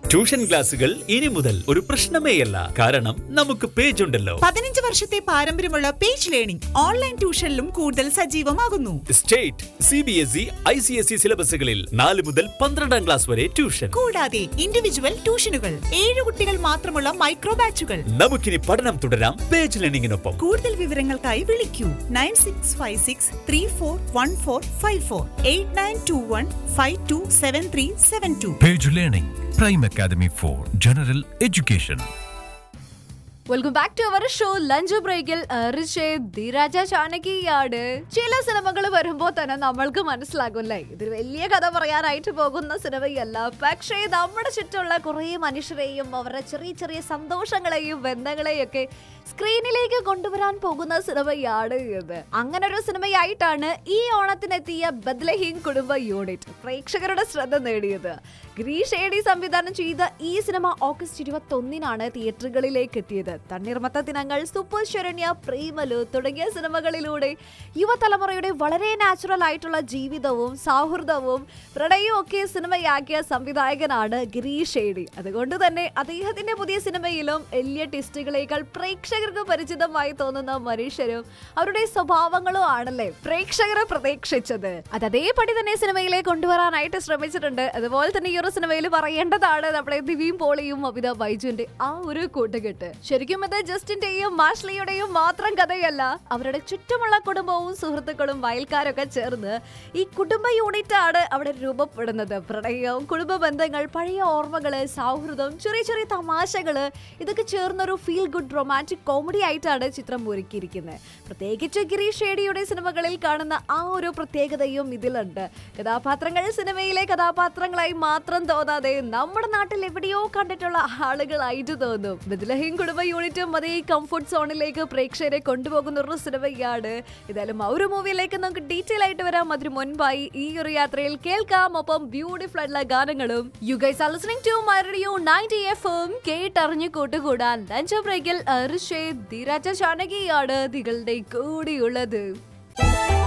Tuition ക്ലാസുകൾ ഇനി മുതൽ ഒരു പ്രശ്നമേയല്ല കാരണം നമുക്ക് പേജ് ഉണ്ടല്ലോ പതിനഞ്ച് വർഷത്തെ പാരമ്പര്യമുള്ള പേജ് ലേണിംഗ് ഓൺലൈൻ ട്യൂഷനിലും കൂടുതൽ സജീവമാകുന്നു state C B S E I C S E സിലബസുകളിൽ നാല് മുതൽ പന്ത്രണ്ടാം ക്ലാസ് വരെ ട്യൂഷൻ കൂടാതെ ഇൻഡിവിജ്വൽ ട്യൂഷനുകൾ ഏഴ് കുട്ടികൾ മാത്രമുള്ള മൈക്രോ ബാച്ചുകൾ നമുക്കിനി പഠനം തുടരാം പേജ് ലേണിംഗിനൊപ്പം കൂടുതൽ വിവരങ്ങൾക്കായി വിളിക്കൂ nine six five six three four one four five four eight nine two one five two seven three seven two Page Learning, Prime Academy for General Education. Welcome back to our show lunch ബ്രേക്കിൽ ധീരാജ ചാനകിയാണ് ചില സിനിമകൾ വരുമ്പോൾ തന്നെ നമ്മൾക്ക് മനസ്സിലാകുമല്ലേ ഇത് വലിയ കഥ പറയാനായിട്ട് പോകുന്ന സിനിമയല്ല പക്ഷേ നമ്മുടെ ചുറ്റുമുള്ള കുറേ മനുഷ്യരെയും അവരുടെ ചെറിയ ചെറിയ സന്തോഷങ്ങളെയും ബന്ധങ്ങളെയും ഒക്കെ സ്ക്രീനിലേക്ക് കൊണ്ടുവരാൻ പോകുന്ന സിനിമയാണ് ഇത് അങ്ങനെ ഒരു സിനിമയായിട്ടാണ് ഈ ഓണത്തിനെത്തിയ ബദ്ലഹീം കുടുംബ യൂണിറ്റ് പ്രേക്ഷകരുടെ ശ്രദ്ധ നേടിയത് ഗിരീഷ് ഏടി സംവിധാനം ചെയ്ത ഈ സിനിമ ഓഗസ്റ്റ് ഇരുപത്തി ഒന്നിനാണ് തിയേറ്ററുകളിലേക്ക് എത്തിയത് തണ്ണീർമത്ത ദിനങ്ങൾ സൂപ്പർ ശരണ്യ പ്രേമലു തുടങ്ങിയ സിനിമകളിലൂടെ യുവതലമുറയുടെ വളരെ നാച്ചുറൽ ആയിട്ടുള്ള ജീവിതവും സൗഹൃദവും പ്രണയവും ഒക്കെ സിനിമയാക്കിയ സംവിധായകനാണ് ഗിരീഷ് ഏടി അതുകൊണ്ട് തന്നെ അദ്ദേഹത്തിന്റെ പുതിയ സിനിമയിലും വലിയ ടിസ്റ്റുകളേക്കാൾ പ്രേക്ഷകർക്ക് പരിചിതമായി തോന്നുന്ന മനുഷ്യരും അവരുടെ സ്വഭാവങ്ങളും ആണല്ലേ പ്രേക്ഷകരെ പ്രതീക്ഷിച്ചത് അത് അതേപടി തന്നെ സിനിമയിലെ കൊണ്ടുവരാനായിട്ട് ശ്രമിച്ചിട്ടുണ്ട് അതുപോലെ തന്നെ ഈ ഒരു സിനിമയിൽ പറയേണ്ടതാണ് നമ്മുടെ ദിവിയും പോളിയും അമിത ബൈജുവിന്റെ ആ ഒരു കൂട്ടുകെട്ട് ശരിക്കും ഇത് ജസ്റ്റിന്റെയും മാഷ്ലിയുടെയും മാത്രം കഥയല്ല അവരുടെ ചുറ്റുമുള്ള കുടുംബവും സുഹൃത്തുക്കളും വയൽക്കാരൊക്കെ ചേർന്ന് ഈ കുടുംബ യൂണിറ്റ് ആണ് അവിടെ രൂപപ്പെടുന്നത് പ്രണയം കുടുംബ ബന്ധങ്ങൾ പഴയ ഓർമ്മകള് സൗഹൃദം ചെറിയ ചെറിയ തമാശകള് ഇതൊക്കെ ചേർന്നൊരു ഫീൽ ഗുഡ് റൊമാൻറ്റിക് കോമഡി ആയിട്ടാണ് ചിത്രം ഒരുക്കിയിരിക്കുന്നത് പ്രത്യേകിച്ച് ഗിരീഷ് ഷേഡിയുടെ സിനിമകളിൽ കാണുന്ന ആ ഒരു പ്രത്യേകതയും ഇതിലുണ്ട് കഥാപാത്രങ്ങൾ സിനിമയിലെ കഥാപാത്രങ്ങളായി മാത്രം തോന്നാതെ നമ്മുടെ നാട്ടിൽ എവിടെയോ കണ്ടിട്ടുള്ള ആളുകളായിട്ട് തോന്നും ബദ്ലഹീം കുടുംബ യൂണിറ്റും അതേ കംഫർട്ട് സോണിലേക്ക് പ്രേക്ഷകരെ കൊണ്ടുപോകുന്ന ഒരു സിനിമയാണ് ഏതായാലും ആ ഒരു മൂവിയിലേക്ക് നമുക്ക് ഡീറ്റെയിൽ ആയിട്ട് വരാം അതിന് മുൻപായി ഈ ഒരു യാത്രയിൽ കേൾക്കാം ഒപ്പം ബ്യൂട്ടിഫുൾ ആയിട്ടുള്ള ഗാനങ്ങളും you guys are listening to my radio 90 എഫും കേട്ടറിഞ്ഞു കൂട്ടുകൂടാൻ ലഞ്ച് ബ്രേക്കിൽ അർഷേ ധീരാജ ചാനകിയാണ് നിങ്ങളുടെ കൂടിയുള്ളത്